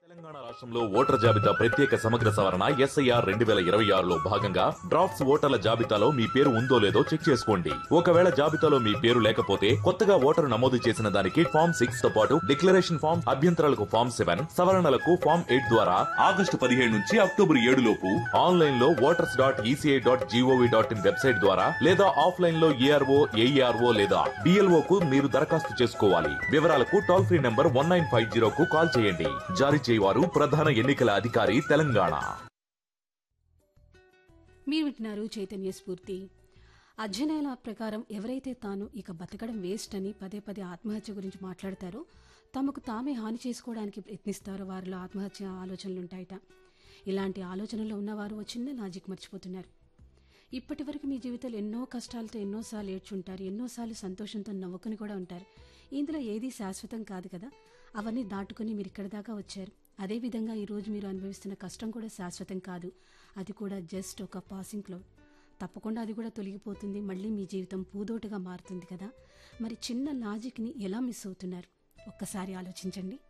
తెలంగాణ రాష్ట్రంలో ఓటర్ జాబితా ప్రత్యేక సమగ్ర సవరణ ఎస్ఐఆర్ రెండు వేల ఇరవై ఆరులో భాగంగా డ్రాఫ్ట్స్ ఓటర్ల జాబితాలో మీ పేరు ఉందో లేదో చెక్ చేసుకోండి ఒకవేళ జాబితాలో మీ పేరు లేకపోతే కొత్తగా ఓటరు నమోదు చేసిన దానికి ఫామ్ సిక్స్ తో పాటు డిక్లరేషన్ ఫామ్ అభ్యంతరాలకు ఫామ్ సెవెన్ సవరణలకు ఫామ్ ఎయిట్ ద్వారా ఆగస్టు పదిహేడు నుంచి అక్టోబర్ ఏడు లోపు ఆన్లైన్ లో voters dot ECI dot gov dot in website ద్వారా లేదా ఆఫ్లైన్ లో ఏఆర్ఓ ఏఈఆర్ఓ లేదా డిఎల్ఓ కు మీరు దరఖాస్తు చేసుకోవాలి వివరాలకు toll free number one nine five zero కు కాల్ చేయండి జారీ చేయవారు ప్రధాన ఎన్నికల అధికారి తెలంగాణ మీరు వింటున్నారు చైతన్య స్ఫూర్తి అధ్యయనాల ప్రకారం ఎవరైతే తాను ఇక బతకడం వేస్ట్ అని పదే పదే ఆత్మహత్య గురించి మాట్లాడతారో తమకు తామే హాని చేసుకోవడానికి ప్రయత్నిస్తారో వారిలో ఆత్మహత్య ఆలోచనలు ఉంటాయట ఇలాంటి ఆలోచనలో ఉన్నవారు ఓ చిన్న లాజిక్ మర్చిపోతున్నారు ఇప్పటి వరకు మీ జీవితంలో ఎన్నో కష్టాలతో ఎన్నోసార్లు ఏడ్చుంటారు ఎన్నోసార్లు సంతోషంతో నవ్వుకుని కూడా ఉంటారు ఇందులో ఏదీ శాశ్వతం కాదు కదా అవన్నీ దాటుకుని మీరు ఇక్కడి దాకా వచ్చారు అదేవిధంగా ఈరోజు మీరు అనుభవిస్తున్న కష్టం కూడా శాశ్వతం కాదు అది కూడా జస్ట్ ఒక పాసింగ్ క్లౌడ్ తప్పకుండా అది కూడా తొలగిపోతుంది మళ్ళీ మీ జీవితం పూదోటగా మారుతుంది కదా మరి చిన్న లాజిక్ని ఎలా మిస్ అవుతున్నారు ఒక్కసారి ఆలోచించండి